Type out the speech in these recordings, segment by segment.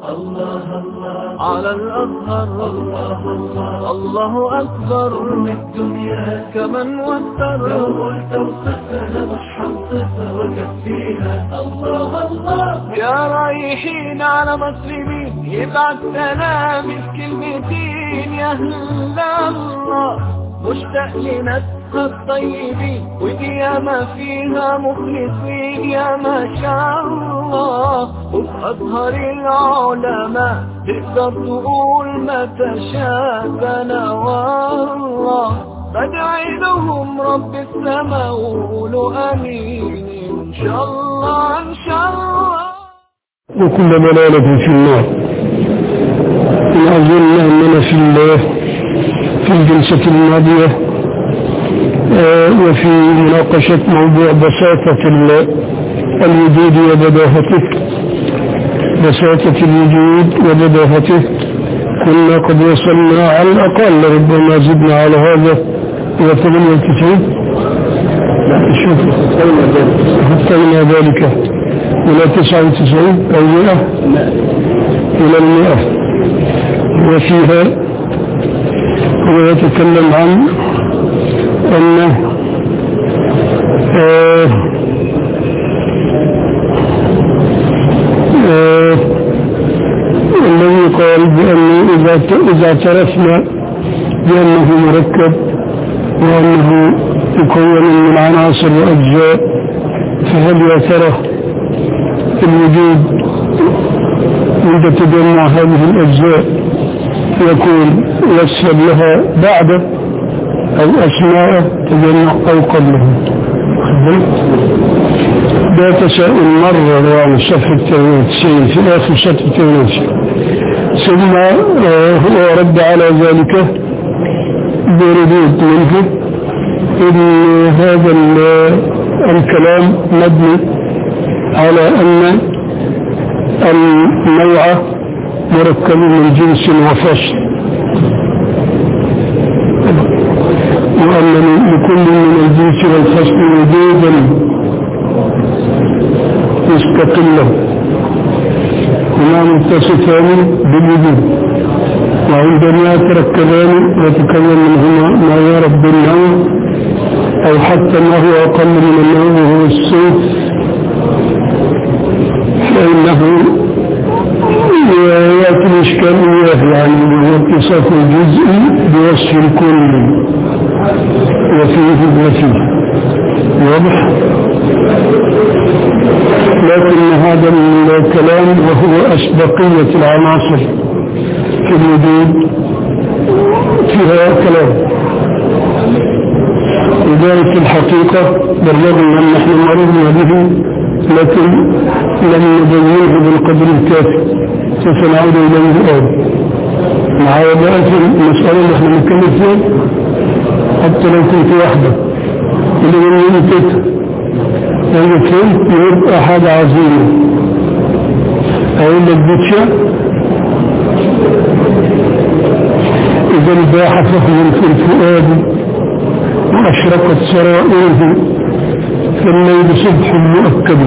على الأزهر الله أكبر من الدنيا كمن وفر لو قلت وصفنا مش حنصفها وكفيها الله الله يا رايحين على مسلمين يبعت سلامي في كلمتين يا أهل الله مشتاق لناسها الطيبين ودي ياما فيها مخلصين يا ما شاء الله وفي أزهر العلماء تقدر تقول ما تشاء أنا والله بدعي لهم رب السماء وقولوا آمين إن شاء الله إن شاء الله وكل ضلالة في النار وأظن أننا في الله في الجلسة الماضية آه، وفي مناقشة موضوع بساطة ال- الوجود وبداهته بساطة الوجود وبداهته كنا قد وصلنا على الأقل ربما زدنا على هذا إلى 98 لا شوف حطينا ذلك إلى 99 أو 100 إلى المئة وفيها هو يتكلم عن أن آه آه الذي قال بأنه إذا إذا اعترفنا بأنه مركب وأنه مكون من عناصر وأجزاء فهل يا ترى الوجود عند تجمع هذه الأجزاء يكون يسهل لها بعد أو أثناء تجمع أو قبله ده تساؤل مرة يعني صفحة 98 في آخر صفحة 98 ثم آه، هو رد على ذلك بردود منه إن هذا ال- الكلام مبني على أن النوع مركب من جنس وفصل وأن لكل من الجنس والفصل وجودا مستقلا هما متصفان بالوجود وعندما يتركبان يتكون منهما ما يعرف بالنوع أو حتى ما هو أقل من النوع وهو الصوت فإنه يأتي الإشكال إياه يعني هو اتصاف الجزء بوصف الكل وفيه وفيه واضح لكن هذا الكلام وهو أسبقية العناصر في الوجود فيها كلام لذلك الحقيقة بالرغم أن نحن مرضنا به لكن لم نبينه بالقدر الكافي سوف نعود إليه الآن مع بقى في المسألة اللي احنا بنتكلم فيها حتى لو كنت وحدة اللي من يمتك لو فهمت يبقى حاجة عظيمة أقول لك بيتشا إذا الباح فهم في الفؤاد وأشرقت سرائره فالليل صبح مؤكد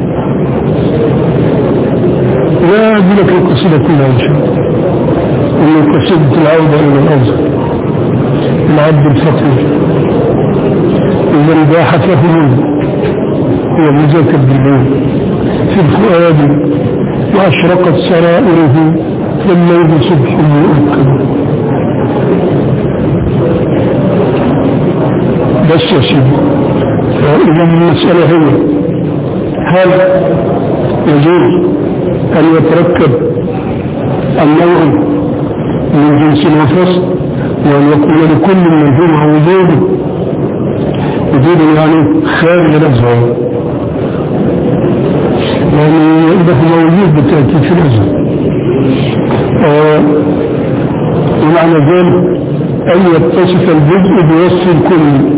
لا أقول لك القصيدة كلها إن شاء الله إن قصيدة العودة إلى الأرض العبد الفقير إذا الباح فهم هو المذاكر بالليل في الفؤاد وأشرقت سرائره فالليل صبح مؤكد بس يا سيدي فإذا المسألة هي هل يجوز أن يتركب النوع من جنس وفصل وأن يكون لكل منهما وجود وجود يعني خارج الأزهار يعني إذا هو موجود بالتأكيد في الأزهار آه ومعنى ذلك أن يتصف الجزء بوصف الكل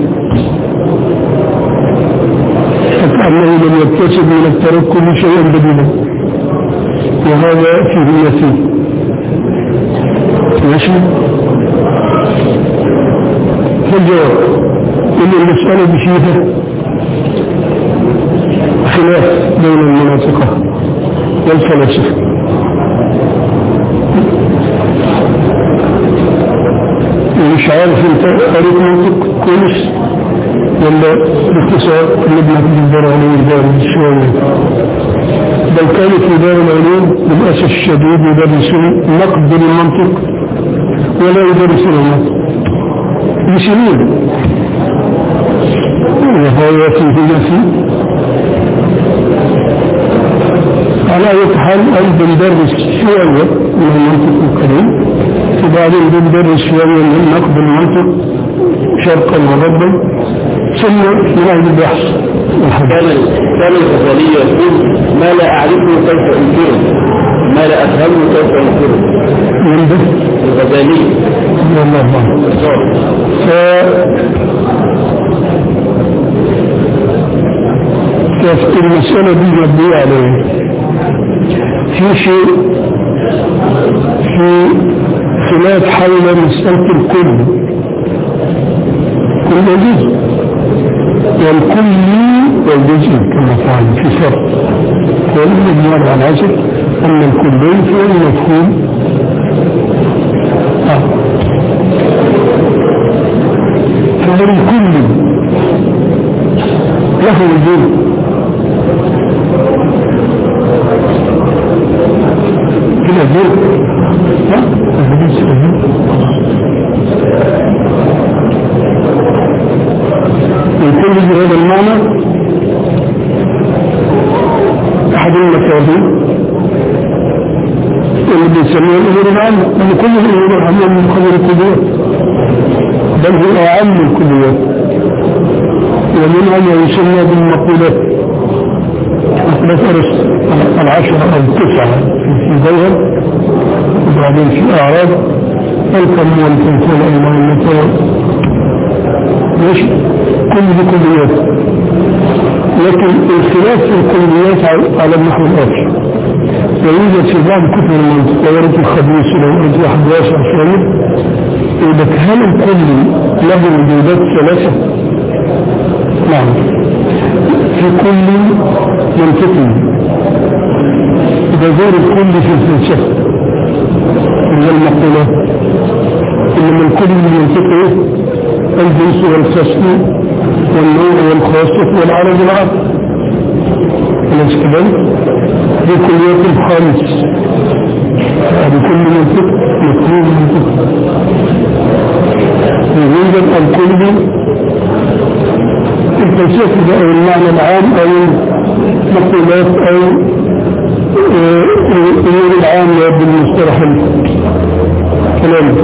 فكأنه لم يكتسب من التركب شيئا بديلا وهذا فيه يسير ماشي فالجواب إن المسألة دي فيها خلاف بين المناطق والفلاسفة مش عارف انت قريت منطق كويس ولا باختصار اللي بنقدر عليه البارد شوية بل كان في دار العلوم للأسف الشديد يدرسون نقد المنطق ولا يدرسون المنطق بسنين وهو في نفسي على أي حال أيضا بندرس شوية من المنطق الكريم وبعدين بندرس شوية من نقد المنطق شرقا وغربا ثم نعيد البحث كان كان الغزالي يقول ما لا اعرفه كيف انكره ما لا افهمه كيف انكره من ده الغزالي والله أعلم ف كيف المسألة دي مبنية عليه في شيء في خلاف حول مسألة الكل كل جزء والكل والجزء كما قال في فرق كل مجموعة على العصر أن الكلين في المفهوم آه. فهل الكل له وجود كده جزء ها الحديث الصحيح الكل بهذا المعنى أحد المكاتب اللي بيسميه الأمور العامة أن كل الأمور العامة من خبر الكليات بل هو أعم الكليات ومنها ما يسمى بالمقولات مقولات أرسطو العشرة أو التسعة في جوهر وبعدين في أعراض الكم والتمثيل أيضا المثال ماشي كل دي كليات لكن الخلاف في الكليات على النحو الآتي ويوجد في بعض كتب المنطق ويرد الخبيث لو يرد واحد واسع شوية إذا هل الكل له وجودات ثلاثة؟ نعم في كل منطقي إذا زار الكل في الفلسفة من المقولات إنما الكل منطقي الجنس والفصل والنوع والخاصة والعرض العرض أليس كذلك؟ دي كليات الخامس هذه كل منطق مفهوم منطق يوجد الكل الفلسفة أو المعنى العام أو المقولات أو الأمور العامة بالمصطلح الكلام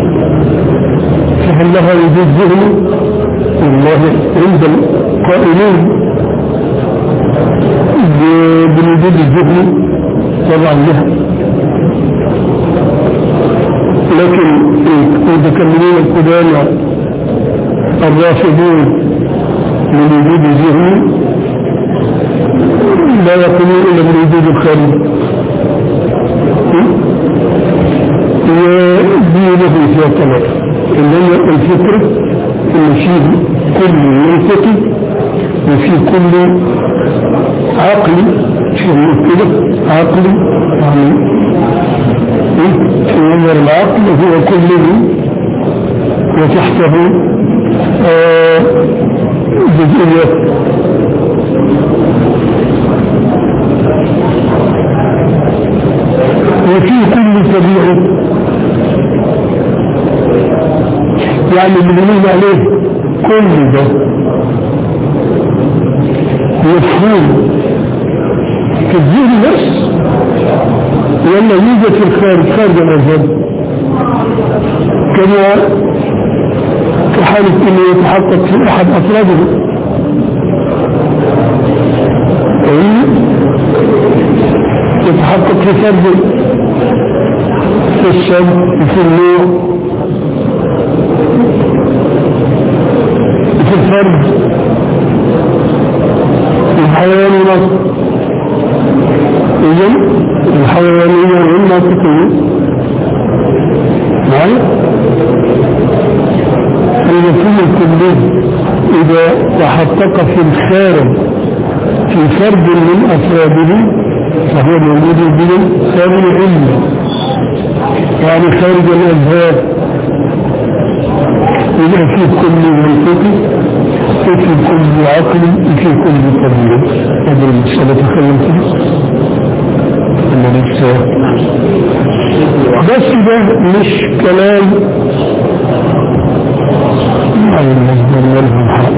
فهل لها وجود ذهني والله عند القائلين بالوجود الذهني طبعا لها لكن المتكلمين القدامى الرافضون من وجود الذهني لا يقولون الا بالوجود الخارجي ودي له فيها طلب انما الفكر ان فيه كل منطقي وفي كل عقلي في كده عقلي يعني في نظر العقل هو كله وتحته آه جزئيات وفي كل طبيعي يعني اللي بنقول عليه كل ده مفهوم في الذهن بس ولا يوجد في الخارج خارج الأذهان كما في حالة انه يتحقق في احد افراده يتحقق في فرد في الشم وفي النور وفي الفرد الحيوانات إذن الحيوانية والناطقية معي المفهوم الكلي إذا تحقق في الخارج في فرد من أفراده فهو موجود بدون خارج علمي يعني خارج الأذهان إذا في كل منطقي وفي كل عقل وفي كل طبيعة هذه المسألة تكلمت ولا لسه بس ده مش كلام عن المصدر ملهم حق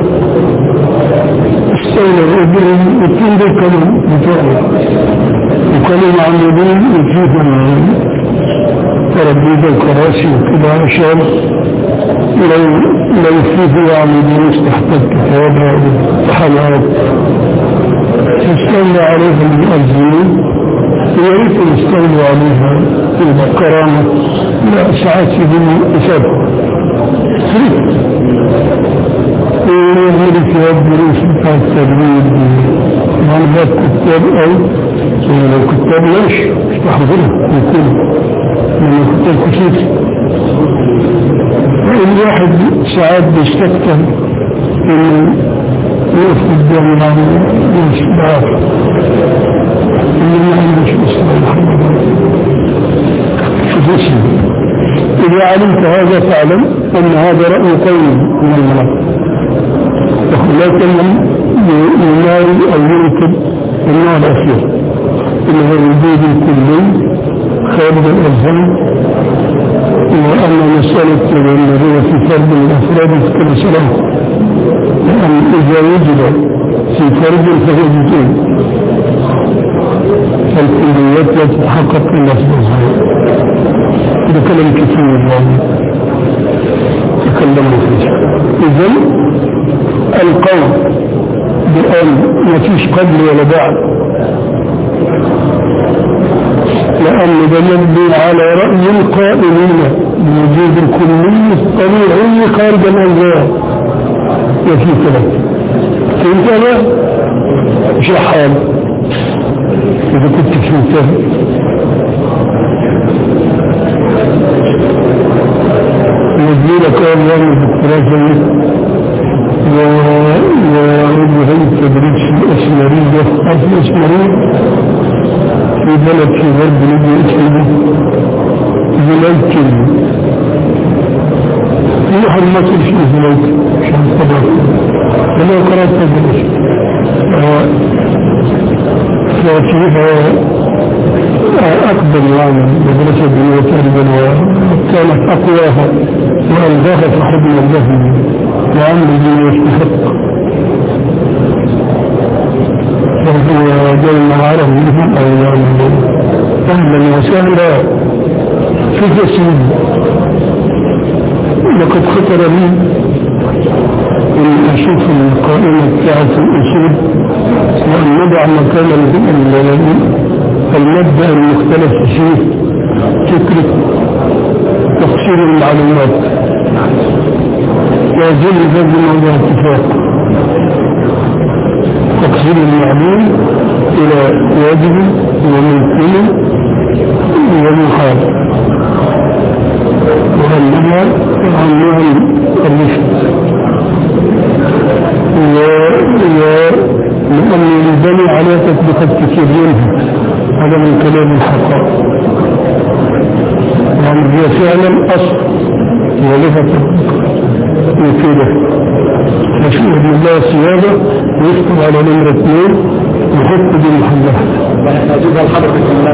استولى الرجل يكون ده كلام بتاعه وكانوا معمولين يجيبهم تربيد الكراسي وكده عشان لو لو فيه يعملون تحت الكتاب وامتحانات يستولى عليهم المؤذنين ويا ريت يستولوا عليها الكرامة لا ساعات يقولوا إسابة ويعمل في الدروس بتاع التدريب معلومات كتاب أو لو كتاب ليش مش تحضرها يكون من الكتاب كتير الواحد ساعات بيستكتر انه يقف قدام العالم مش بعرف اللي ما عندوش مصطلح شوف اسمه إذا علمت هذا فاعلم أن هذا رأي قوي من المناطق لكن ينال أو يركب النوع الأخير اللي هو الوجود الكلي خارج الأذهان وأن مسألة النبي في فرد الأفراد في كل صلاة لأن إذا وجد في فرد فهو جزئين فالكليات لا تتحقق إلا في الأذهان ده كلام كثير يعني تكلمنا فيه إذن القول بأن ما فيش قبل ولا بعد لأن ده مبني على رأي القائلين بوجود الكلي الطبيعي خارج الأنزال وفي كلام فهمت أنا؟ مش حال إذا كنت فهمتها مدينة كان يعمل دكتوراه ورد هي التدريس في الأسمرية عارف الأسمرية في بلد في غرب ليبيا اسمه زلايكل في واحد مصر اسمه زلايكل عشان طبعا أنا قرأت تدريس ففيها أقدم يعني مدرسة الدنيا تقريبا وكانت أقواها وأنزاها صاحبنا الله وعمل بما يستحق فهو جاي المعارف منهم أو يعني أهلا وسهلا في جسم لقد خطر لي أن أشوف القائمة بتاعت الأصول وأن نضع مكان المبدأ المختلف فيه فكرة تقصير المعلومات ويظل هذا موضوع اتفاق تقصير المعلوم إلى واجب وممكن ومحال وأنها عن نوع الرشد لأن ينبني على تطبيق الكثير منه هذا من كلام الحقائق يعني هي فعلا أصل ولها وكده مشهور بالله سيادة ويكتب على نمرة اثنين ويحط دي محلها نجيبها لحضرتك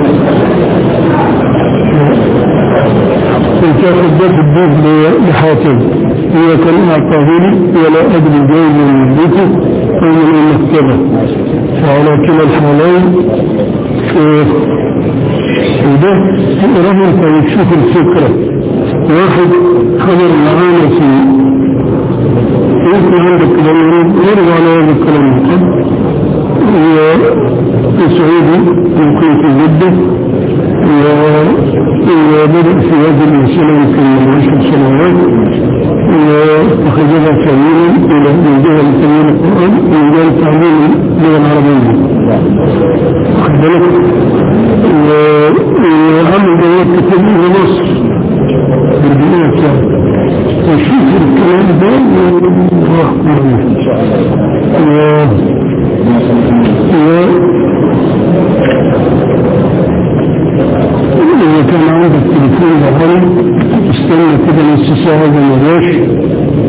كنت أخذ ده في الدين لحاتم هي كلمة طويلة ولا أدري جاي من بيته أو من المكتبة فعلى كلا الحالين وده رجل كان يشوف الفكرة واحد خبر معانا في يمكن عندك كلام يريد يرجع على هذا الكلام القد هو سعودي يمكن في جدة وبدأ في هذه المسألة يمكن من عشر سنوات وأخذها تعليما إلى من جهة تعليم القرآن ومن جهة تعليم اللغة العربية واخد بالك وعمل دورات كتير في مصر بالبنية بتاعته وشوف الكلام ده ورحمة الله إذا كان عندك تليفون بغلي استنى كده نص ساعة زي ما جاش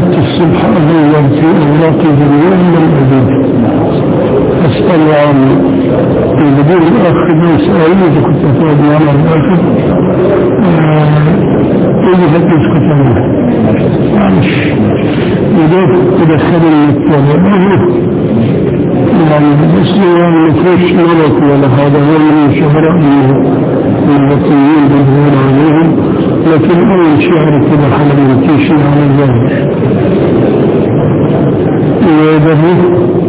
قعدت الصبح أدور في أوراقي باليوم لم أجد أسأل عن بدون الأخ ما يسألني إذا كنت أتوقع معنا الآخر إذا كنت أسكت عنه معلش إذا تدخل المكتبة يعني بس يعني ما فيش مرض ولا هذا هو من شهراء اللطيين بالظهور عليهم لكن أول شعر كده حلم يمتيشي على الظاهر ويدري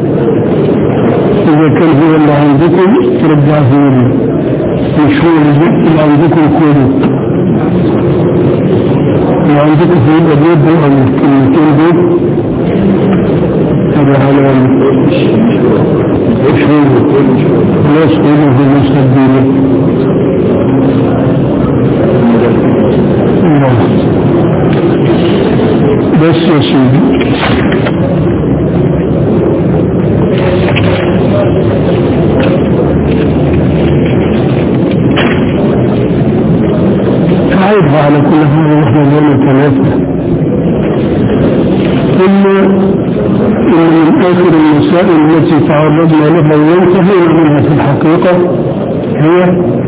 إذا كان هو اللي عندكم ترجعه لي مش هو اللي عندكم كله اللي عندكم في الأبيض أو الكلمتين دول هذا على ايش هو خلاص قولوا في مستقبله بس يا سيدي عيب على كل حال نحن اليوم ثلاثة ثم إن من آخر المسائل التي تعرضنا لها وينتهينا منها في الحقيقة هي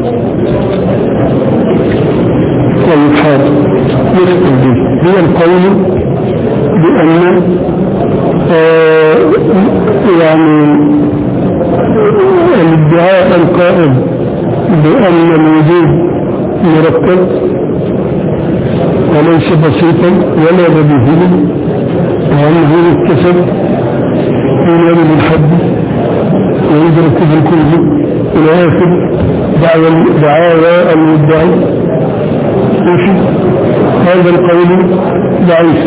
الإلحاد نختم به هي القول بأن آه يعني الادعاء القائم بأن الوجود مركب وليس بسيطا ولا بديهيا وأنه يكتسب ينال بالحد ويدرك بالكل إلى آخر دعوى دعاوى المدعي ماشي هذا القول ضعيف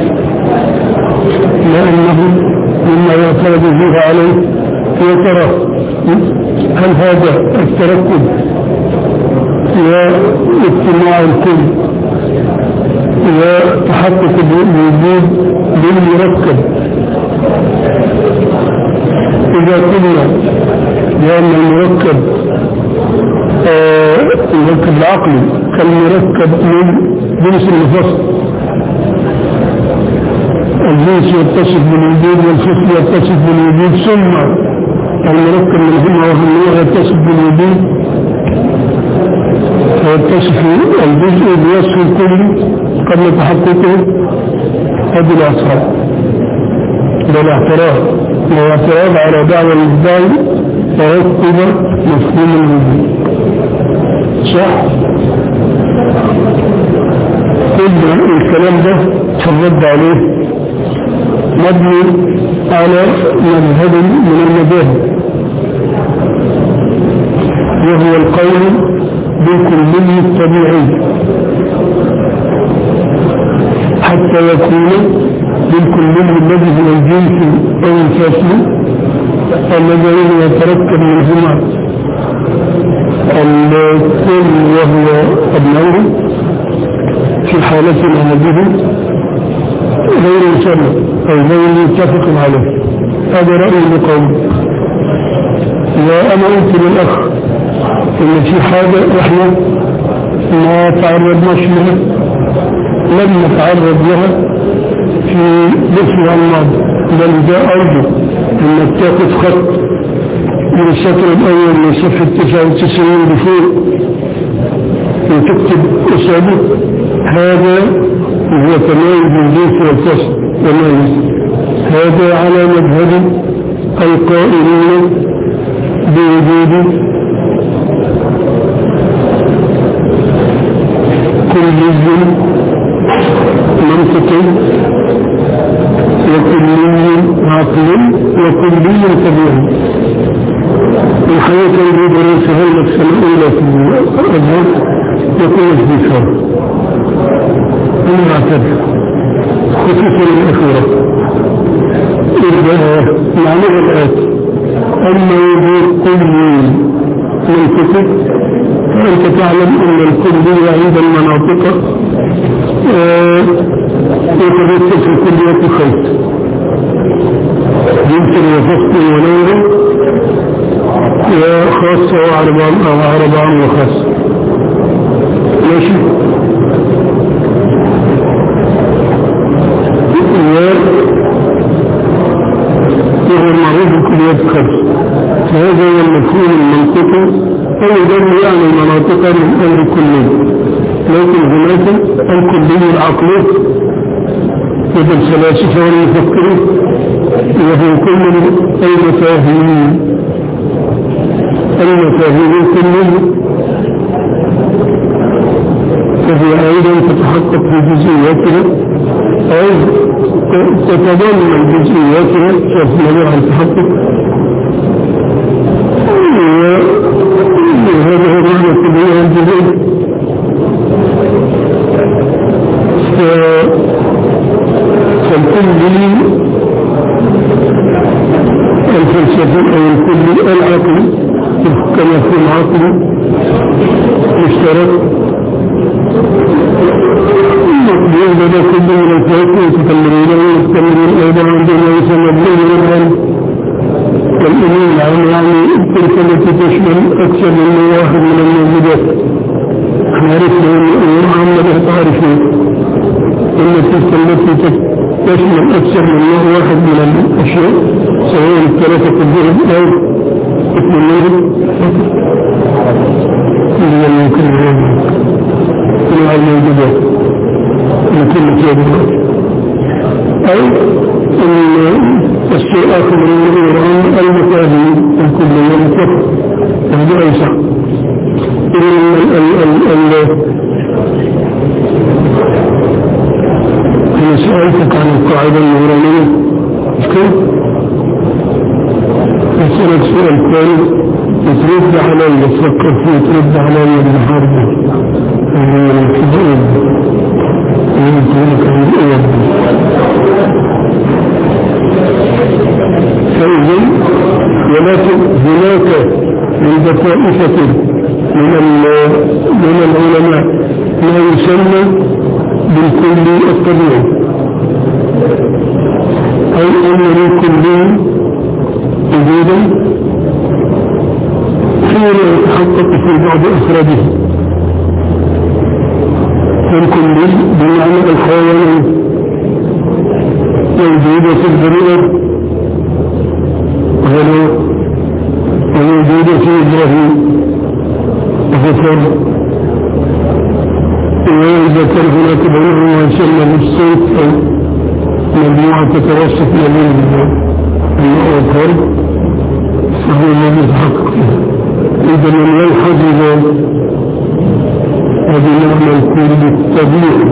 لأنه مما يعترض فيه عليه يا ترى هل هذا التركب واجتماع الكل وتحقق الوجود بالمركب إذا قلنا بأن المركب المركب العقلي كالمركب من جنس المفصل الجنس يتصف بالوجود والفصل يتصف بالوجود ثم المركب من هنا وهنا يتصف بالوجود ويتصف الجزء بوصف الكل قبل تحققه هذه الأسرار ده الاعتراض والاعتراض على دعوة الإبداع ترتب مفهوم الوجود صح كل الكلام ده في الرد عليه مبني على مذهب من المذاهب وهو القول بالكلي الطبيعي حتى يكون بالكلي الذي هو الجنس او الفصل الذي يتركب منهما الكل وهو ابنه في حالتنا هذه غير مسمى او غير متفق عليه هذا رأي بقول وانا قلت للاخ ان في حاجة احنا ما تعرضناش لها لم نتعرض لها في مثل الماضي بل ده ارجو انك تاخد خط من السطر الاول من صفحة 99 بفوق وتكتب قصاده هذا هو تميز الجنس والفصل تميز هذا على مذهب القائلين بوجود كلي منطقي وكلي عقل وكلي طبيعي الحياة التي درسها السنة الأولى في الأزهر يكون في شر أنا أعتبر خصوصا الأخيرة إذا معنى الآتي أما وجود كل منطقي فأنت تعلم أن الكلية عند المناطق يتبثل في كلية خيط يمكن وفصل ونور وخاصة وعربان أو عربان وخاصة ماشي العقل وفي الفلاسفة والمفكرين وفي كل المفاهيم المفاهيم كلها وهي أيضا تتحقق في جزئياتها أو تتضمن جزئياتها في موضوع التحقق وهذا هو معنى كلية الجزئية فالكل الفلسفي أو الكل العقل كما في العقل مشترك يوجد كل من الفوق يتكلمون ويتكلمون أيضا عندما يسمى بالله والعلم والإيمان العام يعني تلك التي تشمل أكثر من واحد من الموجودات نعرفها محمد تعرفه إن تلك التي تشمل أكثر من نوع واحد من الأشياء سواء الثلاثة الذهب أو اسم النجم هي الممكن كل الموجودات لكل شيء أو الشيء آخر من الإيران المفاهيم الكلية المتفق وهذا أيسر أنا سألتك عن القاعدة النورانية كيف؟ أسألك سؤال ثاني ترد علي تفكر فيه ترد علي بحرب من الكبير يمكنك أن أيضا فإذا ولكن هناك عند طائفة من من العلماء ما يسمى بالكلي الطبيعي أي أن للكلي وجودا حين يتحقق في بعض أفراده الكلي بمعنى الحيوان موجودة في البريئة غلو وموجودة في إبراهيم وفكر وإذا كان هناك بينهما يسمى بالصوت أو مجموعة تتوسط ما بين الأوتار فهو الذي يتحقق فيها إذا لم يلحظ هذه معنى الكل الطبيعي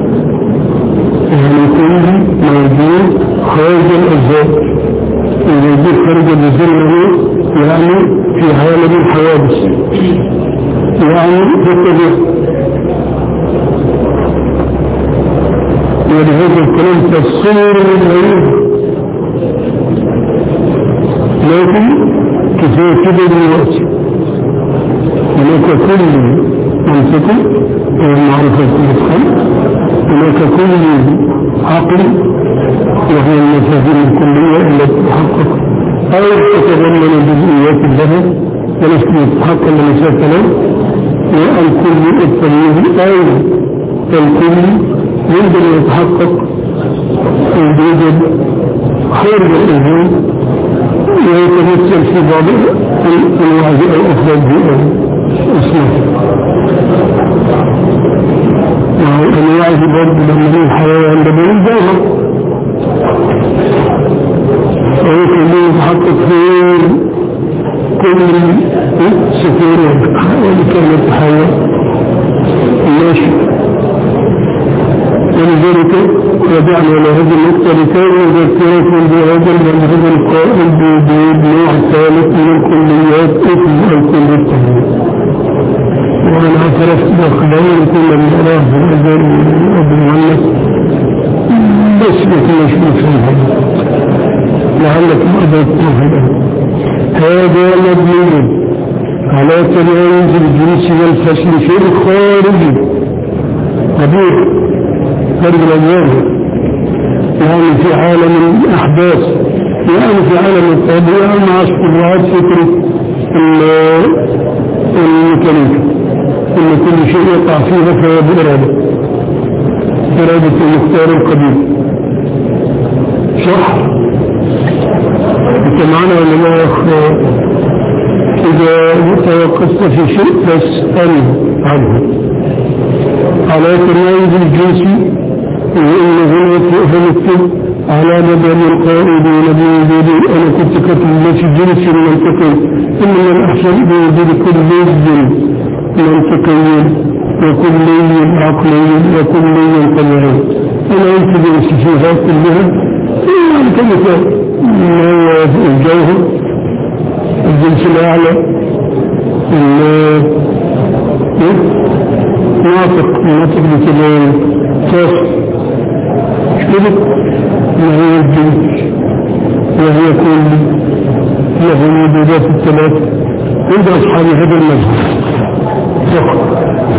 يعني كل موجود خارج الأجزاء ويوجد خارج الأجزاء يعني في عالم الحوادث يعني في الطبيعة ولهذا الكلام تصور الغريب لكن كفاية كده دلوقتي هناك كل منطقة المعرفة الخلق هناك كل عقل وهي المفاهيم الكلية التي تتحقق أو تتضمن جزئيات الذهب ونحن نتحقق لمسافة والكل التمييز أو الكل يمكن أن يتحقق وجود خارج الإنسان ويتمثل في بعض أنواع الأفراد اسمه أنواع برضه لما الحياة عند بني الجوهر ويمكن أن يتحقق في كل سفير وكانت حياة ماشي ولذلك رجعنا إلى هذه النقطة لكي نذكركم بهذا المنهج القائم بالنوع الثالث من الكليات اسم الكل التهيئ وأنا اعترفت بأخباري كل من أراه في الأذان أبو محمد بس ما كناش نفهمها لعلكم أدركتم هذا هذا مبني على تناول الجنس والفصل في الخارج قبيل خارج الأجيال يعني في عالم الأحداث يعني في عالم الطبيعة مع استبعاد فكرة الميكانيكا إن كل شيء يقع فيها فهو بإرادة إرادة المختار القديم صح؟ أنت معنا ولا لا يا أخ إذا توقفت في شيء فاسأل عنه على تناول الجنس وإن هنا فنكتب على مدى القائدين بوجود أنا كنت كتب في جنس منطقي إن من الأحسن بوجود كل جنس منطقي وكلي عقلي وكلي طبيعي أنا أنت جنس فيها كلها كلمة ما هو الجوهر الجنس الأعلى ناطق ناطق بكده كاف كده ما هي الجنس وهي كل له الوجودات الثلاث عند أصحاب هذا المذهب فقط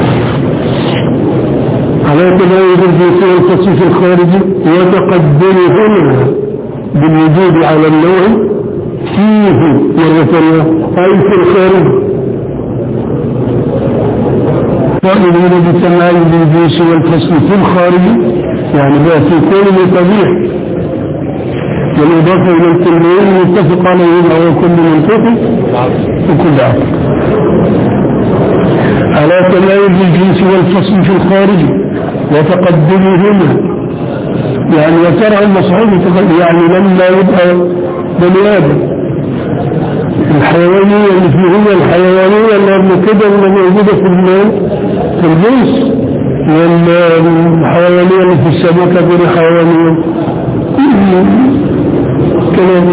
على تباين الجنس والتصيف الخارجي وتقدمهما بالوجود على النوع فيه مرة أي في الخارج قائلين بتمايز الجنس والفصل في الخارج يعني بقى في كل طبيعي بالإضافة إلى الكلين المتفق عليهما هو كل منطق وكل عقل على تمايز الجنس والفصل في الخارج وتقدمهما يعني وترى المصعود يعني لما يبقى بني آدم الحيوانية اللي فيه هي الحيوانية اللي قبل كده اللي موجودة في الماء في الجنس والحيوانية اللي في السمكة غير الحيوانية كلام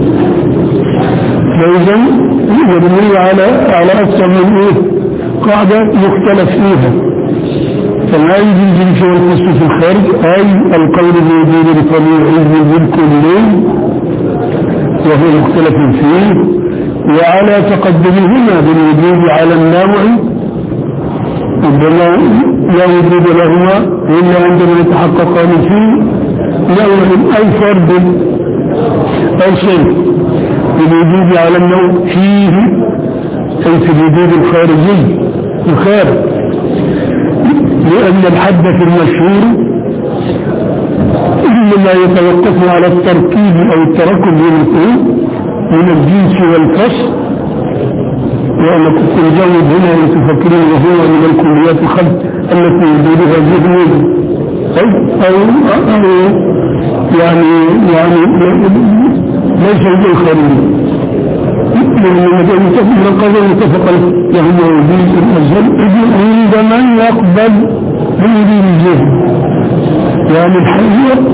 فإذا يبني على على أكثر من إيه قاعدة يختلف فيها فلا يجوز الجنس والقصد في الخارج أي القول بوجود الطبيعي بالكلي وهو مختلف فيه وعلى تقدمهما بالوجود على النوع ربما لا وجود لهما إلا عندما يتحققان في نوع أي فرد أو شيء بالوجود على النوع فيه أي في الوجود الخارجي الخارج لأن الحد في المشهور إنما يتوقف على التركيب أو التركب من الجنس والفصل وأنا كنت مجود هنا أن تفكرين وهو من الكليات الخمس التي وجودها ذهن أو أو أو يعني يعني ليس بالخارجي من قبل متفق له وجود الأزل إذن عند من يقبل بوجود الذهن يعني الحقيقة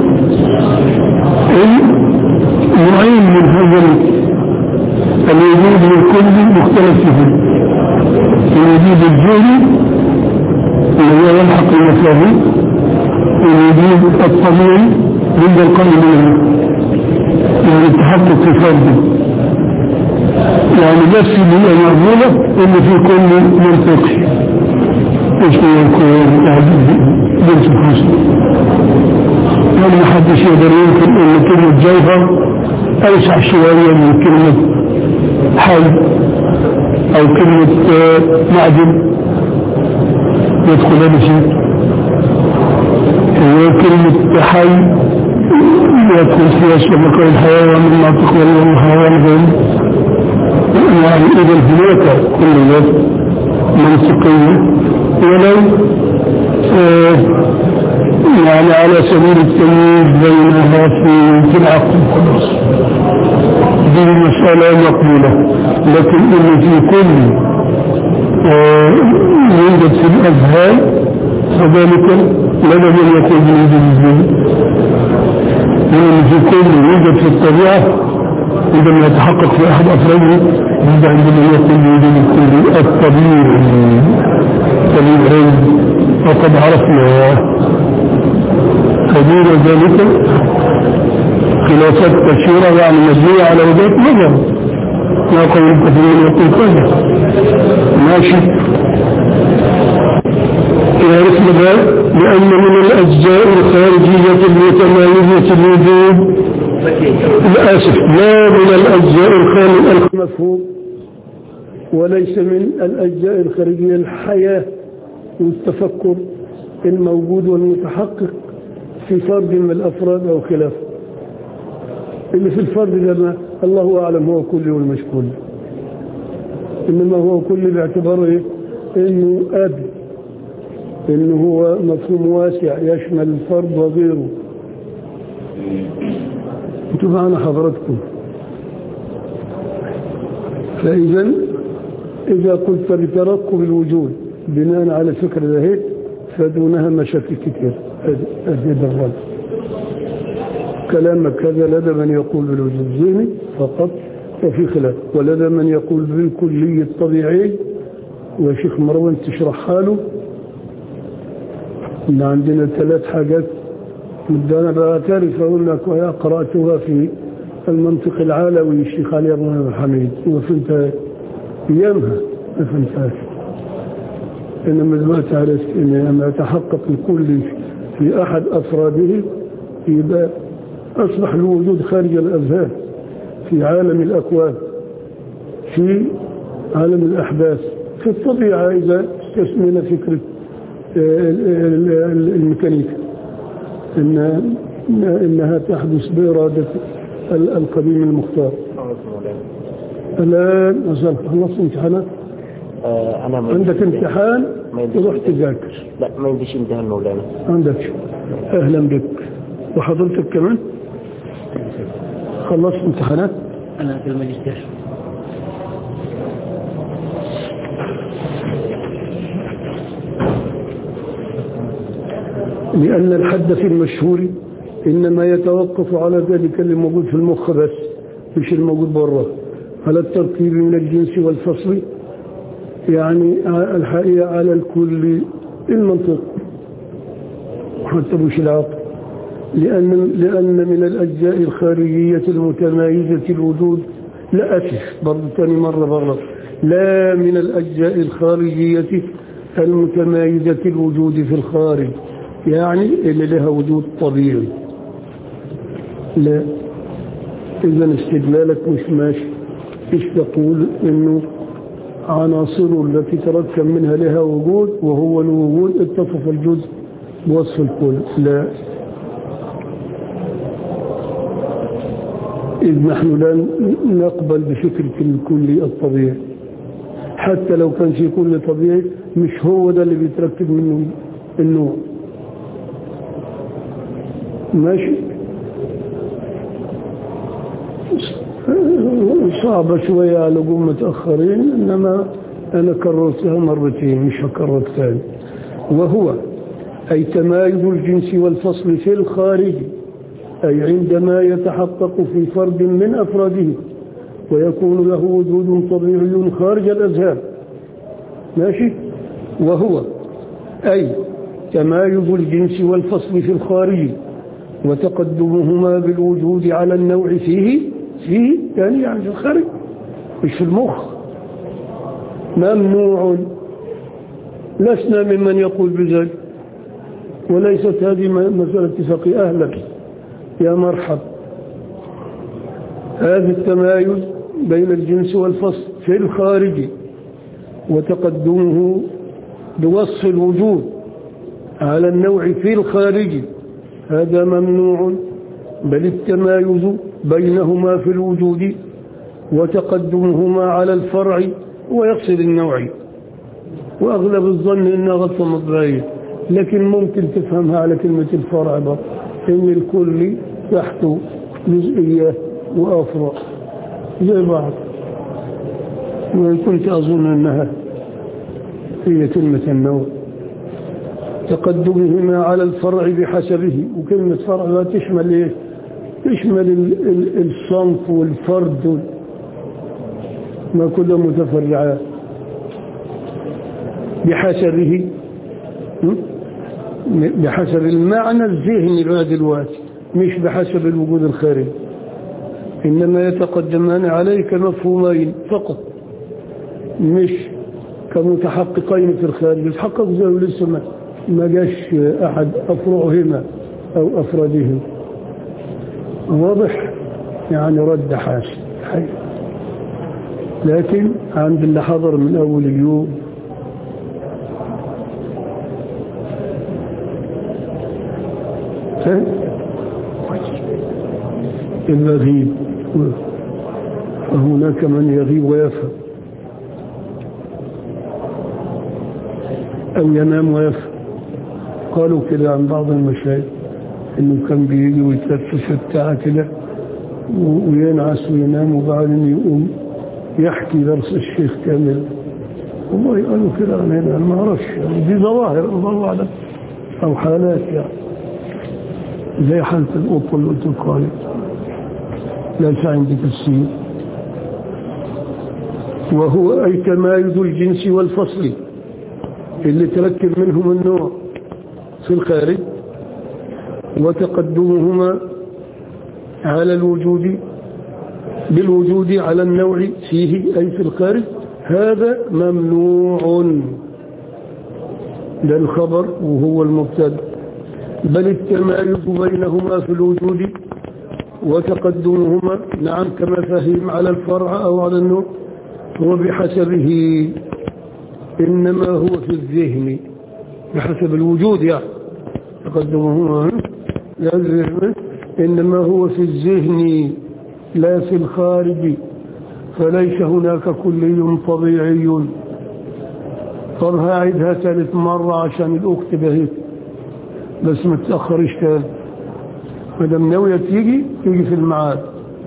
نوعين من هذا الوجود للكل مختلف فيه الوجود الجهلي اللي هو يلحق المفاهيم الوجود الطبيعي عند القائل منه يعني التحقق في فرده يعني نفس اللي مقبولة اللي في كل منطقي ايش هو يكون بنت الحسن يعني ما حدش يقدر يمكن ان كلمة جوهر اوسع شوية من كلمة حي او كلمة معدن يدخل هذا شيء وكلمة حي يدخل فيها شبكة الحيوان المنطق والحيوان غير يعني اذا هناك كل منطقية ولو يعني على سبيل التمييز بينها في في العقل خلاص دي مسألة مقبولة لكن اللي في كل يوجد في الأذهان فذلك لدى من يكون يوجد الزين اللي في كل يوجد في الطبيعة عندما يتحقق في أحد أفراده يوجد عندما يكون يوجد الكل الطبيعي طبيعي وقد عرفنا كبير ذلك خلافات كثيرة يعني مبنية على وجهة نظر ما قول كثير يقول كذا ماشي يعرف ذلك لأن من الأجزاء الخارجية المتمايزة الوجود للأسف لا من الأجزاء الخارجية المفهوم وليس من الأجزاء الخارجية الحياة والتفكر الموجود والمتحقق في فرد من الأفراد أو خلافه اللي في الفرد ده ما الله أعلم هو كل والمش كل إنما هو كل باعتباره إيه؟ إنه أب إنه هو مفهوم واسع يشمل الفرد وغيره انتوا معنا حضراتكم فإذا إذا قلت بترقب الوجود بناء على فكرة ذهيك فدونها مشاكل كثير هذه الرد كلامك هذا لدى من يقول بالوجود الذهني فقط وفي خلاف ولدى من يقول بالكلي الطبيعي وشيخ مروان تشرحها له إن عندنا ثلاث حاجات أنا بعترف أقول لك ويا قرأتها في المنطق العالوي الشيخ علي بن الحميد وفهمتها أيامها ما فهمتهاش إنما دلوقتي عرفت إن لما يتحقق الكل في أحد أفراده يبقى أصبح الوجود خارج الأذهان في عالم الأكوان في عالم الأحداث في الطبيعة إذا استثنينا فكرة الميكانيكا إن إنها تحدث بإرادة القديم المختار الآن أصلا خلصت امتحانات آه انا ما عندك يمديش- امتحان ما يمديش تروح امتحان. تذاكر لا ما يمديش امتحان مولانا عندك أهلا بك وحضرتك كمان خلصت امتحانات أنا في الماجستير لأن الحد في المشهور إنما يتوقف على ذلك اللي موجود في المخ بس مش الموجود بره على التركيب من الجنس والفصل يعني الحقيقة على الكل المنطق حتى مش العقل لأن, لأن من الأجزاء الخارجية المتمايزة الوجود لا أسف برضو تاني مرة بغلط لا من الأجزاء الخارجية المتمايزة الوجود في الخارج يعني اللي لها وجود طبيعي لا إذا استدلالك مش ماشي إيش تقول إنه عناصر التي تركب منها لها وجود وهو الوجود اتصف الجزء بوصف الكل لا إذ نحن لا نقبل بفكرة الكل الطبيعي حتى لو كان في كل طبيعي مش هو ده اللي بيتركب منه النوع ماشي صعبة شوية على قوم متأخرين إنما أنا كررتها مرتين مش هكرر ثاني وهو أي تمايز الجنس والفصل في الخارج أي عندما يتحقق في فرد من أفراده ويكون له وجود طبيعي خارج الأذهان ماشي وهو أي تمايز الجنس والفصل في الخارج وتقدمهما بالوجود على النوع فيه فيه يعني يعني في الخارج مش في المخ ممنوع لسنا ممن يقول بذلك وليست هذه مسألة اتفاقي أهلا يا مرحب هذا التمايز بين الجنس والفصل في الخارج وتقدمه بوصف الوجود على النوع في الخارج هذا ممنوع بل التمايز بينهما في الوجود وتقدمهما على الفرع ويقصد النوعي وأغلب الظن إنها غلطة مطبعية لكن ممكن تفهمها على كلمة الفرع بقى إن الكل تحته جزئية وأفرع زي بعض وكنت أظن أنها هي كلمة النوع تقدمهما على الفرع بحسبه وكلمة فرع لا تشمل إيه تشمل ال- ال- الصنف والفرد ما كله متفرعات بحسبه م? بحسب المعنى الذهني بقى دلوقتي مش بحسب الوجود الخارجي إنما يتقدمان عليه كمفهومين فقط مش كمتحققين في الخارج يتحقق زي لسه ما ما جاش أحد أفرعهما أو أفرادهما واضح يعني رد حاسم حي. لكن عند اللي حضر من أول اليوم ها؟ المغيب وهناك من يغيب ويفهم أو ينام ويفهم قالوا كده عن بعض المشايخ انه كان بيجي ويتلفف بتاع كده و- وينعس وينام وبعدين يقوم يحكي درس الشيخ كامل والله قالوا كده عننا انا ما اعرفش يعني دي ظواهر الله اعلم او حالات يعني زي حالة القط اللي قلت لكم عليها ليس عندي تفسير وهو أي تمايز الجنس والفصل اللي تركب منهم النوع في الخارج وتقدمهما على الوجود بالوجود على النوع فيه أي في الخارج هذا ممنوع ده الخبر وهو المبتدا بل التمايز بينهما في الوجود وتقدمهما نعم كمفاهيم على الفرع أو على النوع هو بحسبه إنما هو في الذهن بحسب الوجود يعني تقدمهما لا الذهن إنما هو في الذهن لا في الخارج فليس هناك كلي طبيعي طب هعيدها ثالث مرة عشان الأخت بهيت بس ما تأخرش تاني ما دام ناوية تيجي تيجي في الميعاد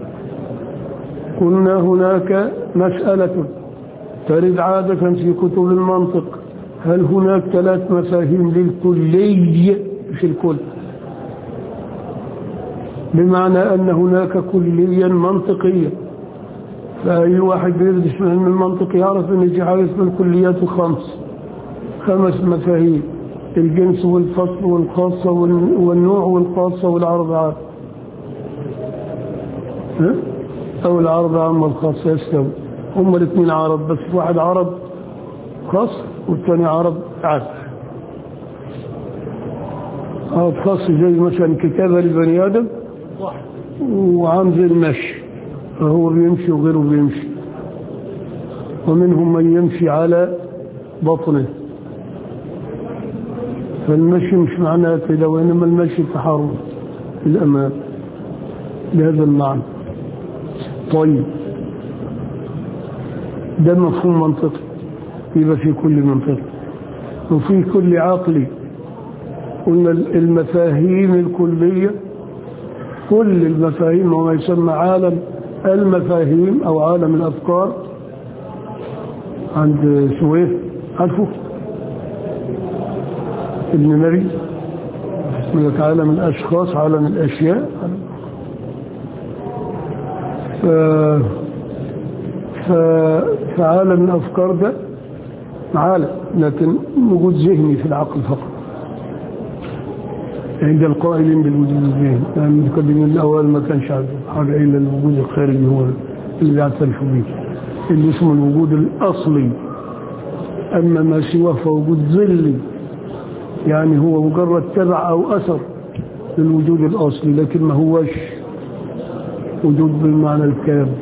قلنا هناك مسألة ترد عادة في كتب المنطق هل هناك ثلاث مفاهيم للكلي في الكل بمعنى أن هناك كليا منطقيا فأي واحد بيدرس في علم المنطق يعرف أن في حاجة اسمها الكليات الخمس خمس مفاهيم الجنس والفصل والخاصة وال- والنوع والخاصة والعرض عام ها؟ أو العرض عام والخاصة يستوي هم الاثنين عرض بس واحد عرض خاص والثاني عرض عام عرض خاص زي مثلا كتابة لبني آدم وعام زي المشي فهو بيمشي وغيره بيمشي ومنهم من يمشي على بطنه فالمشي مش معناه كده وإنما المشي تحرك في الأمام بهذا المعنى طيب ده مفهوم منطقي يبقى في كل منطق وفي كل عقل قلنا المفاهيم الكلية كل المفاهيم وما يسمى عالم المفاهيم أو عالم الأفكار عند سويف عارفه ابن نبي من عالم الأشخاص عالم الأشياء ف... ف... فعالم الأفكار ده عالم لكن وجود ذهني في العقل فقط عند القائلين بالوجود الذهني يعني المتقدمين الأول ما كانش عندهم حاجة إلا الوجود الخارجي هو اللي بيعترفوا به اللي اسمه الوجود الأصلي أما ما سواه فوجود ظلي يعني هو مجرد تبع أو أثر للوجود الأصلي لكن ما هوش وجود بالمعنى الكامل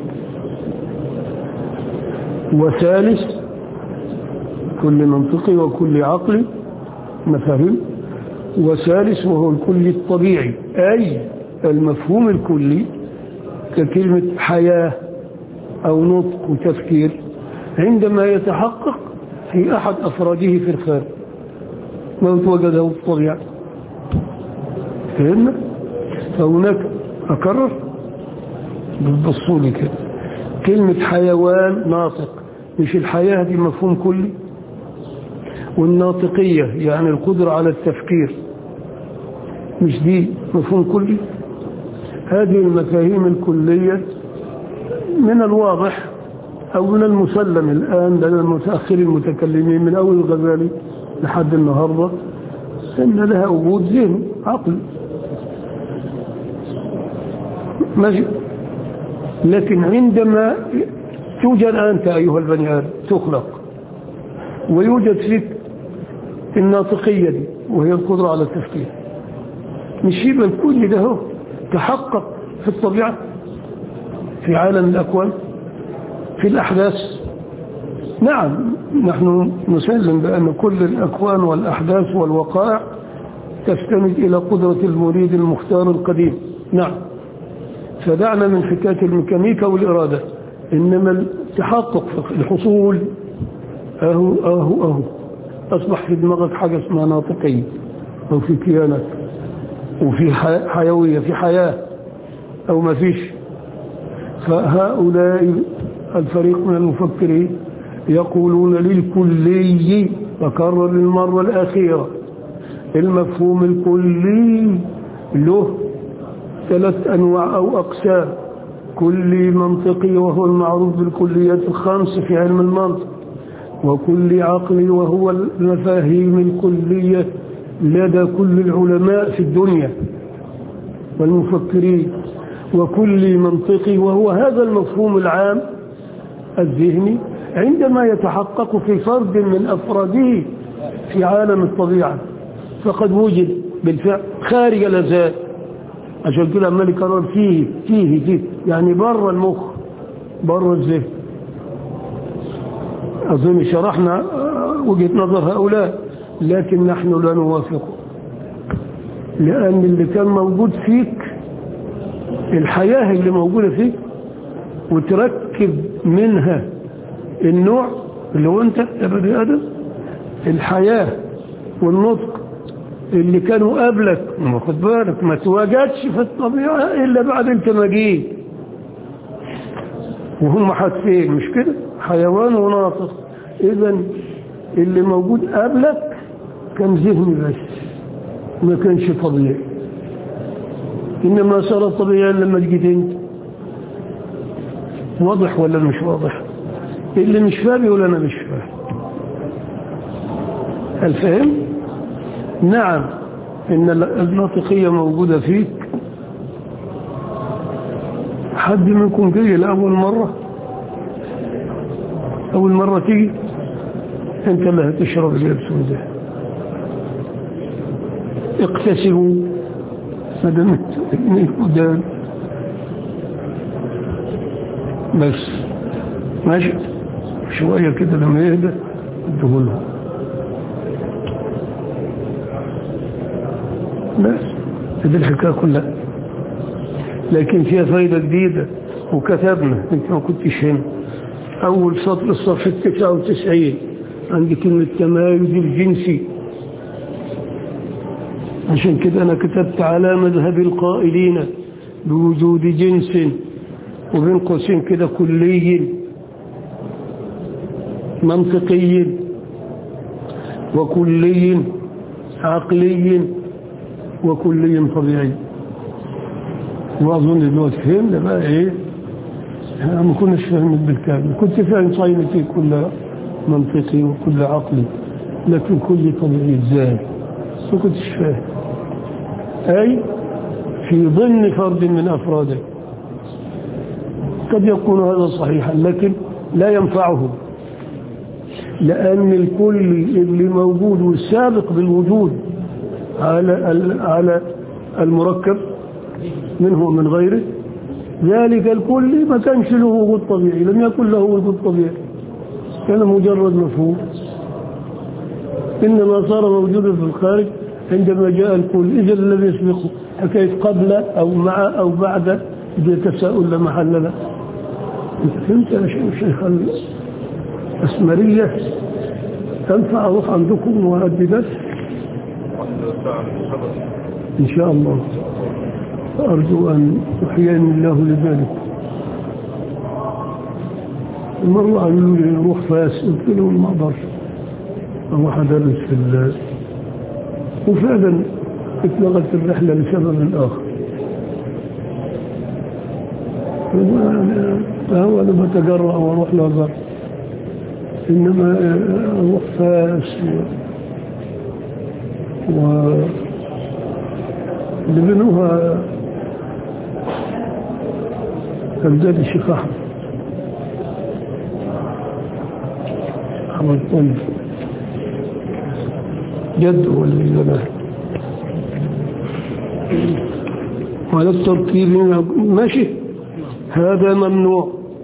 وثالث كل منطقي وكل عقلي مفاهيم وثالث وهو الكلي الطبيعي أي المفهوم الكلي ككلمة حياة أو نطق وتفكير عندما يتحقق في أحد أفراده في الخارج ما وجده في الطبيعة فهمنا فهناك أكرر بالبصولي كده كلمة حيوان ناطق مش الحياة دي مفهوم كلي والناطقية يعني القدرة على التفكير مش دي مفهوم كلي هذه المفاهيم الكلية من الواضح أو من المسلم الآن لدى المتأخر المتكلمين من أول الغزالي لحد النهاردة أن لها وجود ذهن عقل ماشي لكن عندما توجد أنت أيها البني آدم تخلق ويوجد فيك الناطقية دي وهي القدرة على التفكير مش يبقى الكل ده هو تحقق في الطبيعة في عالم الأكوان في الأحداث نعم نحن نسلم بأن كل الأكوان والأحداث والوقائع تستند إلى قدرة المريد المختار القديم نعم فدعنا من حكاية الميكانيكا والإرادة إنما التحقق في الحصول أهو أهو أهو أصبح في دماغك حاجة اسمها ناطقية أو في كيانك وفي حي- حيوية في حياة أو ما فيش فهؤلاء الفريق من المفكرين يقولون للكلي وكرر المرة الأخيرة المفهوم الكلي له ثلاث أنواع أو أقسام كلي منطقي وهو المعروف بالكليات الخمس في علم المنطق وكل عقلي وهو المفاهيم الكلية لدى كل العلماء في الدنيا والمفكرين وكل منطقي وهو هذا المفهوم العام الذهني عندما يتحقق في فرد من أفراده في عالم الطبيعة فقد وجد بالفعل خارج الأذهان عشان كده عمال يكرر فيه فيه فيه يعني بره المخ بره الذهن أظن شرحنا وجهة نظر هؤلاء لكن نحن لا نوافقه لأن اللي كان موجود فيك الحياة اللي موجودة فيك وتركب منها النوع اللي هو انت يا بني ادم الحياة والنطق اللي كانوا قبلك ما خد بالك ما تواجدش في الطبيعة الا بعد انت ما جيت وهم حاجتين مش كده حيوان وناطق اذا اللي موجود قبلك كان ذهني بس ما كانش طبيعي انما صار طبيعي لما جيت انت واضح ولا مش واضح اللي مش فاهم يقول انا مش فاهم هل فهم نعم ان الناطقية موجودة فيك حد منكم جاي لأول مرة أول مرة تيجي أنت اللي هتشرب اليابسون ده اقتسموا ما دام من قدام بس ماشي شوية كده لما يهدى ادهولها بس دي الحكاية كلها لكن فيها فايدة جديدة وكتبنا انت ما كنتش هنا اول سطر الصفحة 99 عندي كلمة تمايز الجنسي عشان كده انا كتبت على مذهب القائلين بوجود جنس وبين قوسين كده كلي منطقي وكلي عقلي وكلي طبيعي واظن انه فهمنا بقى ايه انا ما كناش فاهمين بالكامل كنت فاهم صينتي كلها منطقي وكل عقلي لكن كل طبيعي ازاي ما كنتش فاهم اي في ضمن فرد من افراده قد يكون هذا صحيحا لكن لا ينفعه لأن الكل اللي موجود والسابق بالوجود على على المركب منه ومن غيره ذلك الكل ما كانش له وجود طبيعي لم يكن له وجود طبيعي كان مجرد مفهوم إنما صار موجودا في الخارج عندما جاء الكل إذا الذي يسبقه حكاية قبل أو مع أو بعد دي تساؤل لا محل له انت فهمت يا شيخ الأسمرية تنفع أروح عندكم وأدي درس إن شاء الله أرجو أن يحييني الله لذلك مرة قالوا لي روح فاس قلت لهم ما أقدرش أروح أدرس في الله وفعلا اتلغت الرحلة لسبب آخر فهو أنا بتجرأ وأروح لازر إنما أروح فاس و, و... اللي بنوها أجداد الشيخ أحمد أحمد طيب جد هو اللي زمان وعلى الترتيب ماشي هذا ممنوع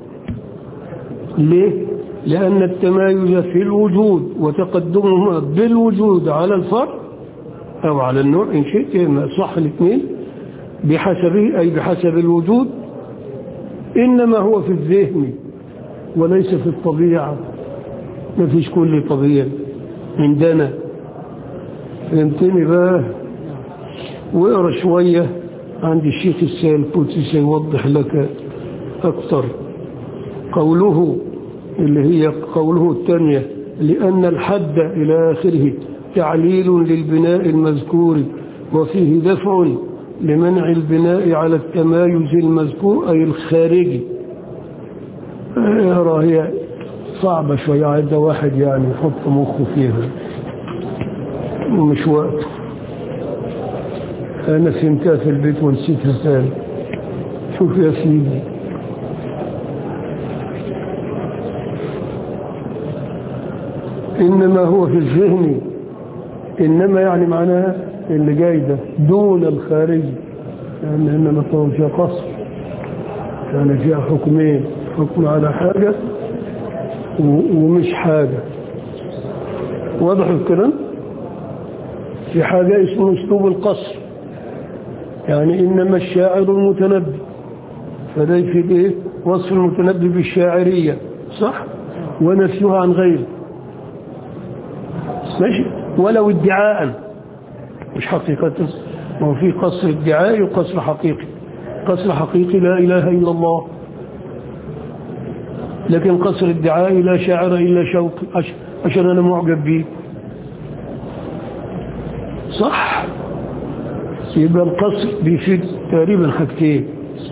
ليه لأن التمايز في الوجود وتقدمهما بالوجود على الفرد أو على النوع إن شئت صح الاثنين بحسبه أي بحسب الوجود إنما هو في الذهن وليس في الطبيعة ما فيش كل طبيعة عندنا فهمتني بقى واقرا شوية عند الشيخ السيلبوتي سيوضح لك أكثر قوله اللي هي قوله الثانية لأن الحد إلى آخره تعليل للبناء المذكور وفيه دفع لمنع البناء على التمايز المذكور أي الخارجي اقرا هي صعبة شوية عايز واحد يعني يحط مخه فيها ومش وقت أنا فهمتها في البيت ونسيتها ثاني شوف يا سيدي إنما هو في الذهن إنما يعني معناها اللي جاي ده دون الخارج لأن يعني إنما كان فيها قصر كان فيها حكمين حكم على حاجة ومش حاجة واضح الكلام في حاجة اسمه اسلوب القصر يعني إنما الشاعر المتنبي فده يفيد إيه وصف المتنبي بالشاعرية صح ونفيها عن غيره ماشي ولو ادعاء مش حقيقة ما هو في قصر ادعائي وقصر حقيقي قصر حقيقي لا إله إلا الله لكن قصر ادعائي لا شاعر إلا شوقي عشان أنا معجب به صح يبقى القصر بيفيد تقريبا حاجتين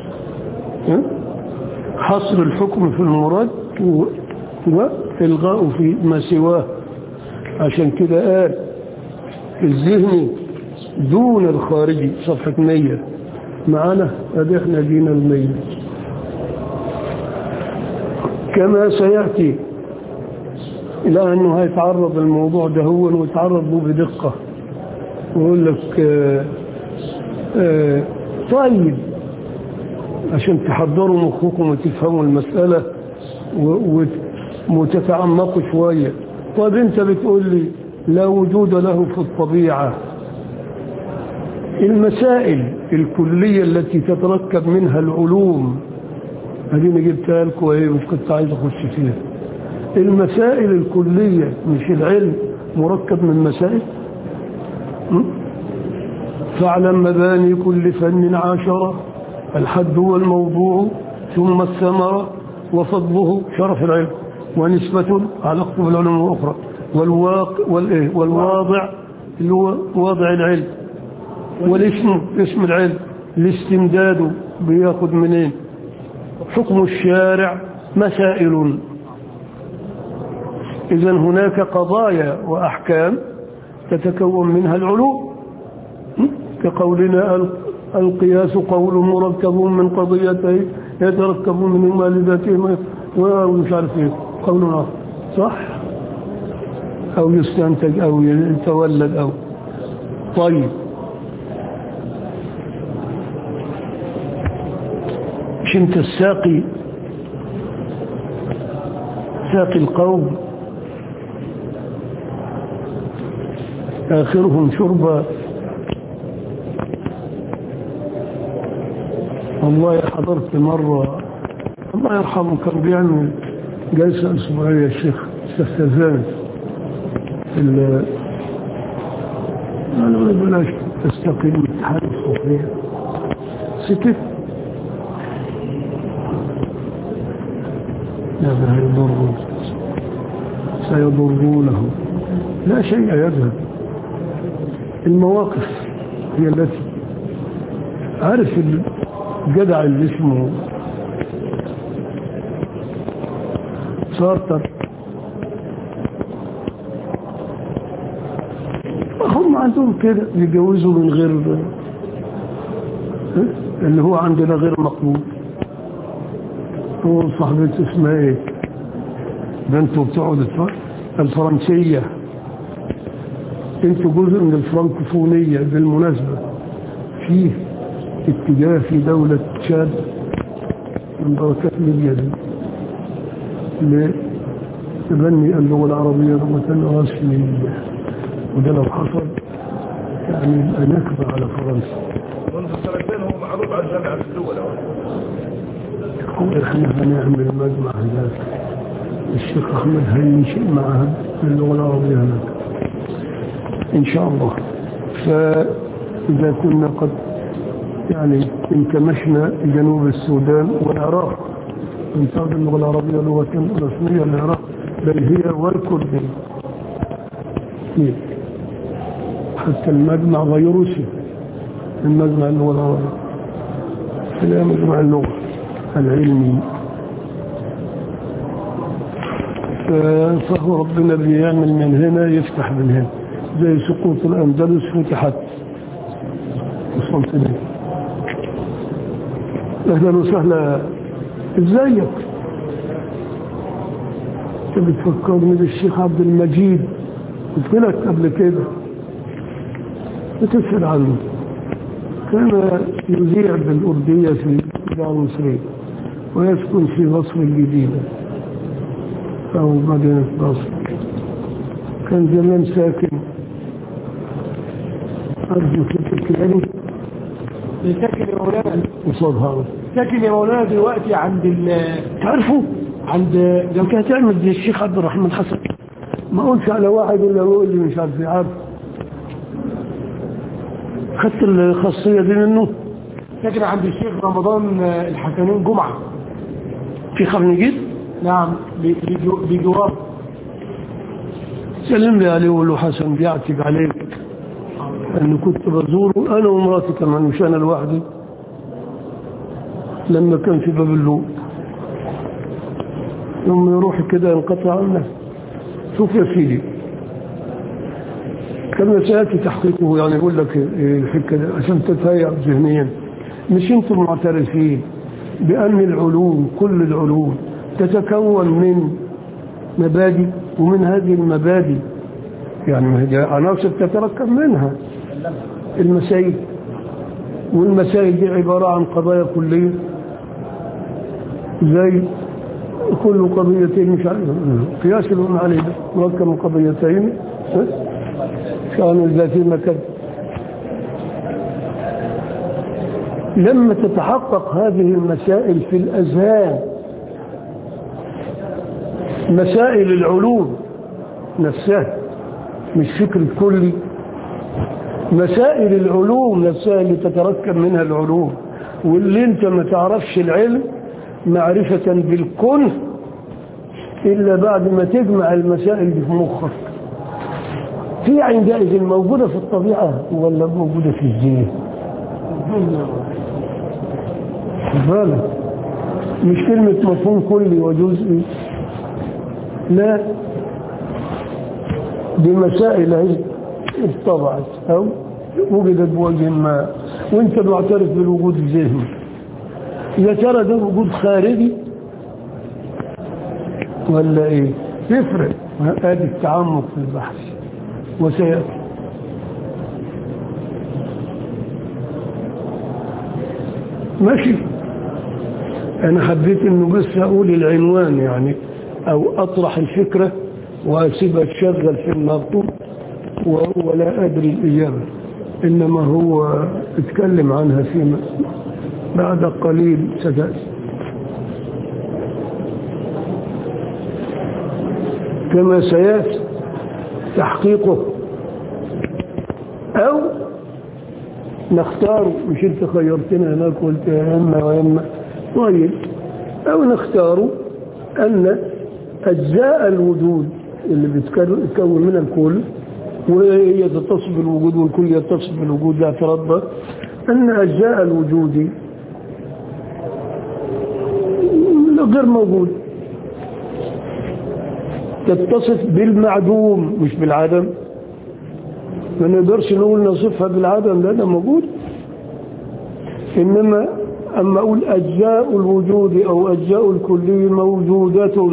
حصر الحكم في المراد وإلغاء في ما سواه عشان كده قال الذهني دون الخارجي صفحة مية معنا ادي احنا دينا المية كما سيأتي إلى أنه هيتعرض الموضوع ده هو ويتعرض له بدقة ويقول لك آآ آآ طيب عشان تحضروا مخكم وتفهموا المسألة وتتعمقوا شوية طيب انت بتقول لي لا وجود له في الطبيعة المسائل الكلية التي تتركب منها العلوم هذه جبتها لكم ايه مش كنت عايز اخش فيها المسائل الكلية مش العلم مركب من مسائل فاعلم مباني كل فن عشرة الحد هو الموضوع ثم الثمرة وفضله شرف العلم ونسبة علاقته بالعلوم الأخرى والواقع والإيه والواضع اللي هو واضع العلم والاسم اسم العلم الاستمداد بياخد منين حكم الشارع مسائل إذا هناك قضايا وأحكام تتكون منها العلوم كقولنا القياس قول مركب من قضيتين يتركب منهما لذاتهما ومش عارف ايه قول آخر صح أو يستنتج أو يتولد أو طيب مش انت الساقي ساقي القوم آخرهم شربا والله حضرت مرة الله يرحمه كان بيعمل جلسة أسبوعية الشيخ استخدام ال أنا بلاش تستقيم اتحاد الصوفية سكت هذا يضر سيضرونه لا شيء يذهب المواقف هي التي عارف الجدع اللي اسمه سارتر هم عندهم كده يجوزوا من غير اللي هو عندنا غير مقبول هو صاحبته اسمها ايه بنته بتقعد الفرنسية انتوا جزء من الفرنكفونية بالمناسبة فيه اتجاه في دولة تشاد من بركات ليبيا دي لتبني اللغة العربية لغة رسمية وده لو حصل يعني يبقى نكبة على فرنسا منذ سنتين هو معروف عن جامعة الدول يقول احنا هنعمل مجمع هناك الشيخ احمد هينشئ معها اللغة العربية هناك ان شاء الله فإذا كنا قد يعني انكمشنا جنوب السودان والعراق من تعد اللغة العربية لغة رسمية للعراق بل هي والكردية حتى المجمع غير اسمه المجمع اللغة العربية لا مجمع اللغة العلمي ف- فهو ربنا بيعمل من هنا يفتح من هنا زي سقوط الأندلس فتحت قسطنطينية أهلا وسهلا ازيك انت بتفكرني بالشيخ عبد المجيد قلت لك قبل كده بتسأل عنه كان يذيع بالأردية في الإذاعة المصرية ويسكن في مصر الجديدة أو مدينة مصر كان زمان ساكن أرجو فكرة يعني ساكن يا مولانا قصاد هذا ساكن يا مولانا دلوقتي عند ال تعرفوا عند لو كانت تعمل زي الشيخ عبد الرحمن حسن ما قلت على واحد الا هو اللي مش عارف يعرف خدت الخاصيه دي منه ساكن عند الشيخ رمضان الحسنين جمعة في خرنجيد نعم ب- بجو- بجوار سلم لي عليه وقول له حسن بيعتب عليك انه كنت بزوره انا ومراتي كمان مش انا لوحدي لما كان في باب اللوق يوم يروح كده ينقطع عنه شوف يا سيدي كما سياتي تحقيقه يعني يقول لك إيه الحكايه دي عشان تتهيأ ذهنيا مش انتم معترفين بان العلوم كل العلوم تتكون من مبادئ ومن هذه المبادئ يعني ما هي عناصر تتركب منها المسائل والمسائل دي عبارة عن قضايا كلية زي كل قضيتين مش عارف قياس اللي عليه ده مركب من قضيتين ها؟ شأن الذاتي مكان لما تتحقق هذه المسائل في الأذهان مسائل العلوم نفسها مش فكر كلي مسائل العلوم نفسها اللي تتركب منها العلوم واللي انت ما تعرفش العلم معرفة بالكون إلا بعد ما تجمع المسائل دي في مخك هي عندئذ موجودة في الطبيعة ولا موجودة في الذهن خد بالك مش كلمة مفهوم كلي وجزئي لا دي مسائل اهي اتطبعت او وجدت بوجه ما وانت معترف بالوجود الذهني يا ترى ده وجود خارجي ولا ايه يفرق ادي التعمق في البحث وسياتي ماشي انا حبيت انه بس اقول العنوان يعني او اطرح الفكرة واسيبها تشغل في المرطوب و- ولا ادري الاجابة انما هو اتكلم عنها فيما بعد قليل ستأتي كما سيأتي تحقيقه او نختار مش انت خيرتنا هناك قلت يا اما واما طيب او نختار ان اجزاء الوجود اللي بتكون منها الكل وهي تتصل بالوجود والكل يتصل بالوجود لا تردد ان اجزاء الوجود غير موجود تتصف بالمعدوم مش بالعدم ما نقدرش نقول نصفها بالعدم لا ده موجود إنما أما أقول أجزاء الوجود أو أجزاء الكلي موجودة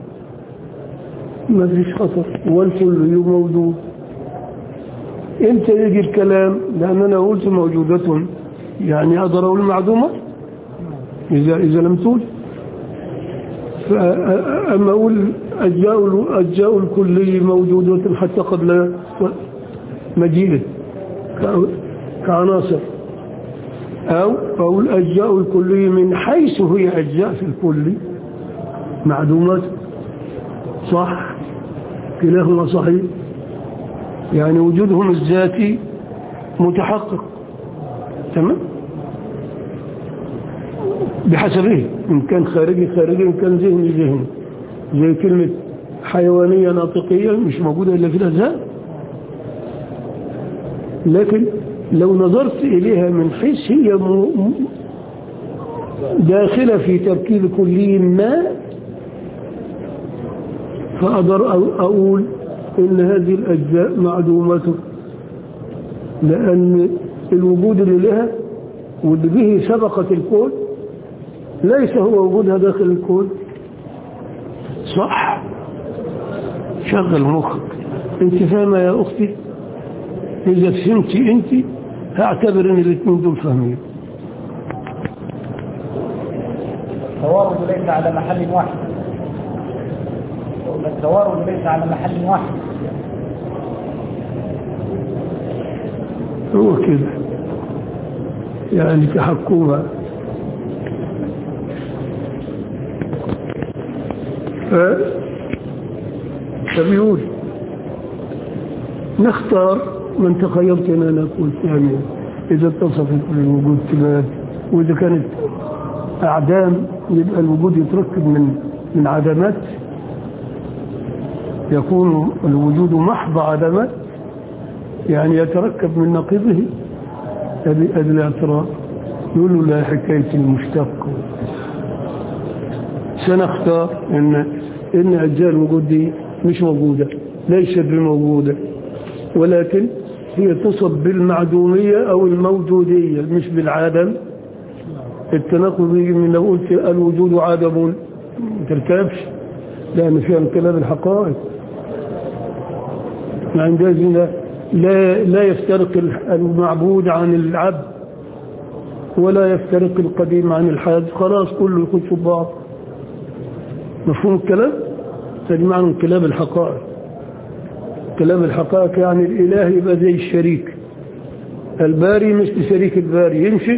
ما فيش خطر والكلي موجود امتى يجي الكلام لأن أنا قلت موجودة يعني أقدر أقول معدومة إذا, إذا لم تقول فأما أقول أجزاء, أجزاء الكلي موجودة حتى قد لا مجيدة كعناصر أو أو الأجزاء الكلية من حيث هي أجزاء في الكل معدومات صح كلاهما صحيح يعني وجودهم الذاتي متحقق تمام بحسبه إن كان خارجي خارجي إن كان ذهني ذهني زي كلمة حيوانية ناطقية مش موجودة إلا في الأذهان لكن لو نظرت إليها من حيث هي م- م- داخلة في تركيب كلي ما فأقدر أ- أقول إن هذه الأجزاء معدومة لأن الوجود اللي لها واللي به سبقت الكون ليس هو وجودها داخل الكون صح شغل مخك انت فاهمة يا أختي إذا فهمتي انت هعتبر ان الاثنين دول فاهمين التوارد ليس على محل واحد التوارد ليس على محل واحد هو كده يعني تحكمها ف فبيقول نختار من تخيلت ان انا قلت يعني اذا اتصفت بالوجود كلاب واذا كانت اعدام يبقى الوجود يتركب من من عدمات يكون الوجود محض عدمات يعني يتركب من نقيضه هذه هذه الاعتراض يقول له لا حكاية المشتق سنختار ان ان اجزاء الوجود دي مش موجودة ليست بموجودة ولكن هي تصب بالمعدومية او الموجودية مش بالعدم التناقض يجي من لو قلت الوجود عدم ما تركبش لان فيها انقلاب الحقائق عندئذ لا لا لا يفترق المعبود عن العبد ولا يفترق القديم عن الحادث خلاص كله يخش في بعض مفهوم الكلام تجمع انقلاب الحقائق انقلاب الحقائق يعني الاله يبقى زي الشريك الباري مثل شريك الباري يمشي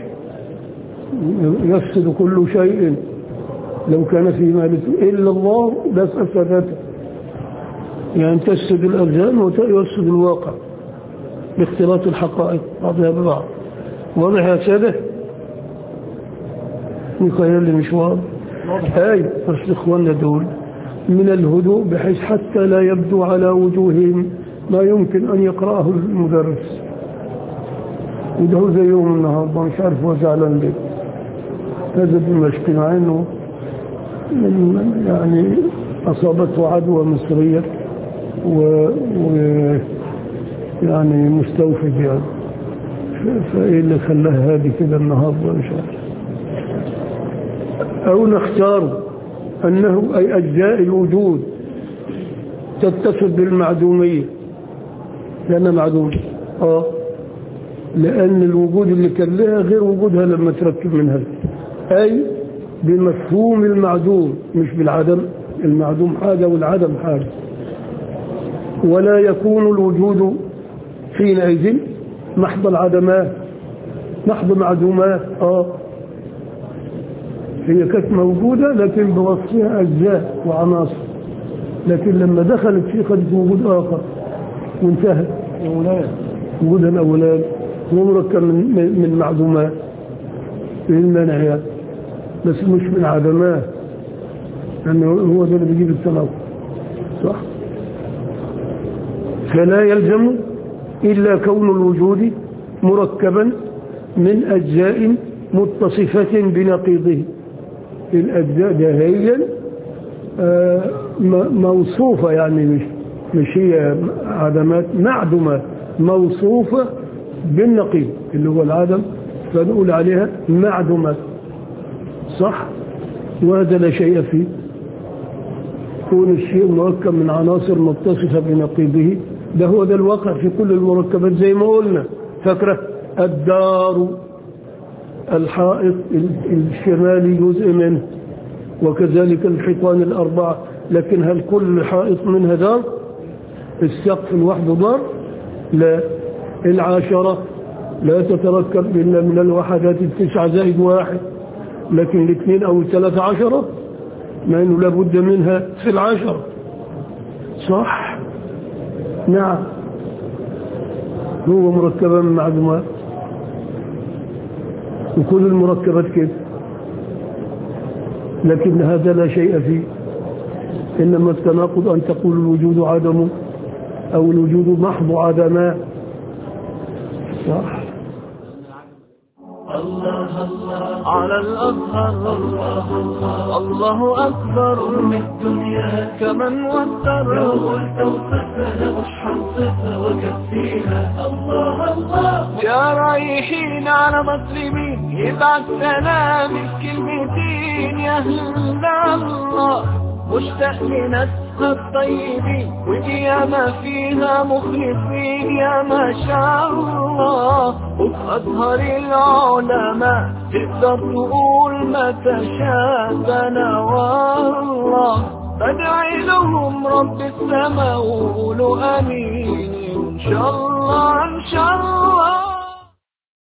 يفسد كل شيء لو كان في مالك الا الله بس افسدته يعني تفسد الأبدان ويفسد الواقع باختلاط الحقائق بعضها ببعض واضح يا سادة نخيل لي مش واضح هاي بس اخواننا دول من الهدوء بحيث حتى لا يبدو على وجوههم ما يمكن أن يقرأه المدرس وده زي يوم النهارده مش عارف هو زعلان ليه هذا دمشق مع انه من- يعني اصابته عدوى مصريه و, و يعني مستوفد يعني ف- فايه اللي خلاها هذه كده النهارده مش عارف او نختار انه اي اجزاء الوجود تتصل بالمعدوميه لانها معدومه اه لان الوجود اللي كان لها غير وجودها لما تركب منها اي بمفهوم المعدوم مش بالعدم المعدوم حاجه والعدم حاجه ولا يكون الوجود حينئذ محض العدمات محض معدومات اه هي كانت موجودة لكن بوصفها أجزاء وعناصر لكن لما دخلت في خدت وجود آخر وانتهت وجودها الأولاني هو مركب من, من من معدومات من المنعيات بس مش من عدمات لأنه هو ده اللي بيجيب التناقض صح فلا يلزم إلا كون الوجود مركبا من أجزاء متصفة بنقيضه الأجزاء دهيا آه، م- موصوفة يعني مش مش هي عدمات معدومة موصوفة بالنقيض اللي هو العدم فنقول عليها معدومات صح وهذا لا شيء فيه كون الشيء مركب من عناصر متصفة بنقيضه ده هو ده الواقع في كل المركبات زي ما قلنا فاكرة الدار الحائط الشمالي جزء منه وكذلك الحيطان الأربعة لكن هل كل حائط منها دار السقف لوحده دار لا العاشرة لا تتركب إلا من الوحدات التسعة زائد واحد لكن الاثنين أو الثلاثة عشرة ما إنه لابد منها في العشرة صح نعم هو مركبة من معلومات وكل المركبات كده لكن هذا لا شيء فيه إنما التناقض أن تقول الوجود عدم أو الوجود محض عدماء صح على الأزهر الله أكبر من الدنيا كمن وتر لو قلت وصفنا مش حنصفها وكفيها الله الله يا رايحين على مسلمين يبعت سلام الكلمتين يا أهل الله مشتاق لناسها الطيبين وقيامة فيها مخلصين يا ما شاء الله وفي أزهر العلماء تقدر تقول ما تشاء أنا والله بدعي لهم رب السماء وقولوا أمين إن شاء الله إن شاء الله